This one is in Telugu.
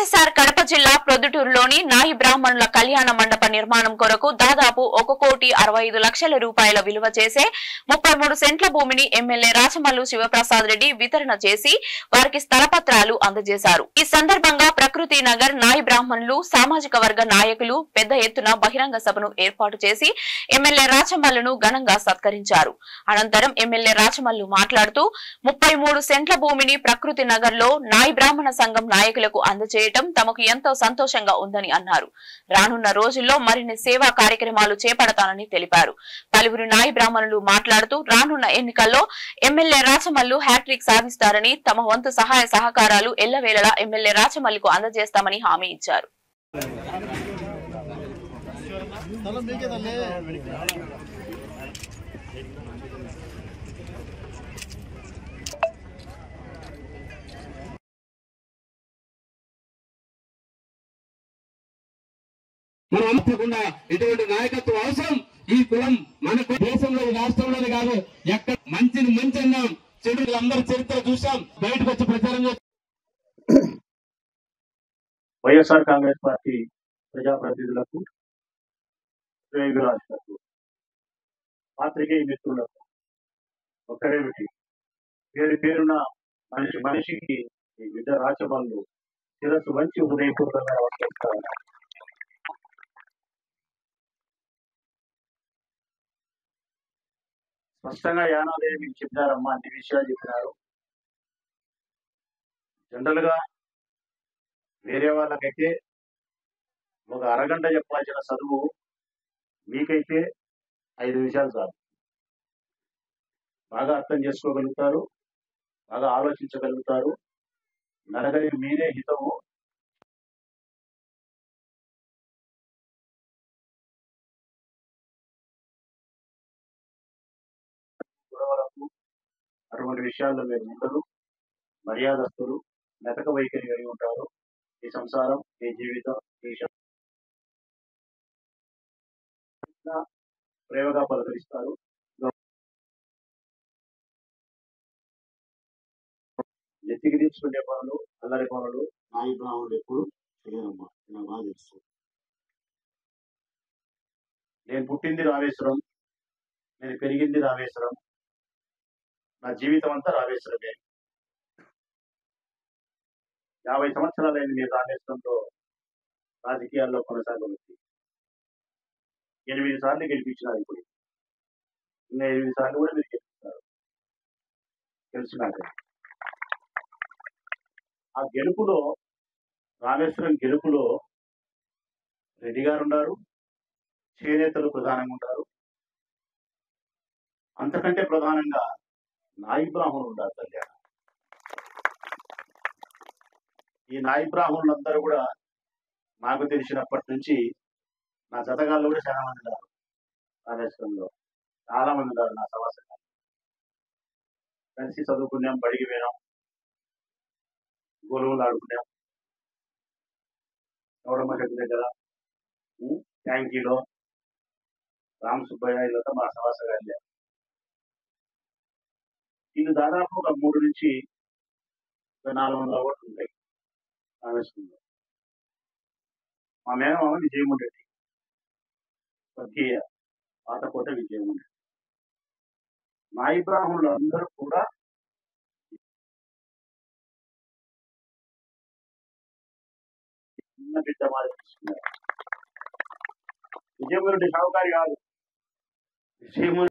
వైఎస్ఆర్ కడప జిల్లా ప్రొద్దుటూరులోని నాయి బ్రాహ్మణుల కళ్యాణ మండప నిర్మాణం కొరకు దాదాపు ఒక కోటి అరవై ఐదు లక్షల రూపాయల విలువ చేసే ముప్పై మూడు సెంట్ల భూమిని ఎమ్మెల్యే రాచమల్లు శివప్రసాద్ రెడ్డి వితరణ చేసి వారికి స్థలపత్రాలు అందజేశారు ఈ సందర్భంగా ప్రకృతి నగర్ నాయి బ్రాహ్మణులు సామాజిక వర్గ నాయకులు పెద్ద ఎత్తున బహిరంగ సభను ఏర్పాటు చేసి ఎమ్మెల్యే రాచమల్లును ఘనంగా సత్కరించారు అనంతరం ఎమ్మెల్యే రాచమల్లు మాట్లాడుతూ ముప్పై మూడు సెంట్ల భూమిని ప్రకృతి నగర్ లో నాయి బ్రాహ్మణ సంఘం నాయకులకు అందజేయటం తమకు ఎంతో సంతోషంగా ఉందని అన్నారు రానున్న రోజుల్లో మరిన్ని సేవా కార్యక్రమాలు చేపడతానని తెలిపారు పలువురు నాయి బ్రాహ్మణులు మాట్లాడుతూ రానున్న ఎన్నికల్లో ఎమ్మెల్యే రాచమల్లు హ్యాట్రిక్ సాధిస్తారని తమ వంతు సహాయ సహకారాలు ఎల్లవేళలా ఎమ్మెల్యే రాచమల్లుకు అందజేస్తామని హామీ ఇచ్చారు స్థలం మీకే తల్లి మనం తప్పకుండా ఇటువంటి నాయకత్వం అవసరం ఈ కులం మనకు దేశంలో ఈ రాష్ట్రంలోనే కాదు ఎక్కడ మంచిని మంచి అన్నాం చెడు అందరి చరిత్ర చూసాం బయటకు వచ్చి ప్రచారం చేస్తాం వైఎస్ఆర్ కాంగ్రెస్ పార్టీ ప్రజాప్రతినిధులకు శ్రేయురాజులకు పాత్రికేయ మిత్రులకు ఒక్కరేమిటి పేరు పేరున మనిషి మనిషికి ఈ బిడ్డ రాచబల్లు శిరస్సు వంచి హృదయపూర్వకంగా నమస్కరిస్తారు స్పష్టంగా యానాదేవి మీకు చెప్పారమ్మా అన్ని విషయాలు చెప్పినారు జనరల్ గా వేరే వాళ్ళకైతే ఒక అరగంట చెప్పాల్సిన చదువు మీకైతే ఐదు నిమిషాలు చాలు బాగా అర్థం చేసుకోగలుగుతారు బాగా ఆలోచించగలుగుతారు నరగని మీరే హితము గొడవలకు అటువంటి విషయాల్లో మీరు ఉండరు మర్యాదస్తులు మెతక వైఖరి కలిగి ఉంటారు ఈ సంసారం ఈ జీవితం ఈ శ- ప్రేమగా పలకరిస్తారు ఎత్తికి తీసుకునే పనులు అల్లరి పనులు నాయి బ్రాహ్మణుడు ఎప్పుడు చేయరమ్మా నాకు బాగా తెలుసు నేను పుట్టింది రామేశ్వరం నేను పెరిగింది రామేశ్వరం నా జీవితం అంతా రామేశ్వరమే యాభై సంవత్సరాలైంది మీరు రామేశ్వరంలో రాజకీయాల్లో కొనసాగవచ్చు ఎనిమిది సార్లు గెలిపించినారు ఇప్పుడు ఇంకా ఎనిమిది సార్లు కూడా మీరు గెలుపుతారు తెలుసు నాకు ఆ గెలుపులో రామేశ్వరం గెలుపులో రెడ్డి గారు ఉన్నారు చేనేతలు ప్రధానంగా ఉంటారు అంతకంటే ప్రధానంగా నాయి బ్రాహ్మణులు ఉంటారు తల్లి ఆడ. ఈ నాయి బ్రాహ్మణులందరూ కూడా నాకు తెలిసినప్పటి నుంచి నా జతగాళ్ళు కూడా చాలా మంది ఉన్నారు రామేశ్వరంలో చాలా మంది ఉన్నారు నా సమాసంగా కలిసి చదువుకున్నాం బడికి పోయినాం గొలువులు ఆడుకున్నాం గౌడమ్మ చెట్టు దగ్గర ఉం, ట్యాంకీలో రామ్ సుబ్బయ్య ఇదంతా మా సమాసగాళ్ళే ఇది దాదాపు ఒక మూడు నుంచి ఒక నాలుగు వందల ఓట్లు ఉంటాయి రామేశ్వరంలో మా మేనమామ విజయమున్ రెడ్డి స్వర్గీయ పాతకోట విజయమున్ రెడ్డి నాయి బ్రాహ్మణులు అందరూ కూడా చిన్న బిడ్డ మాదిరి తీసుకున్నారు విజయమున్ రెడ్డి షావుకారి కాదు విజయమున్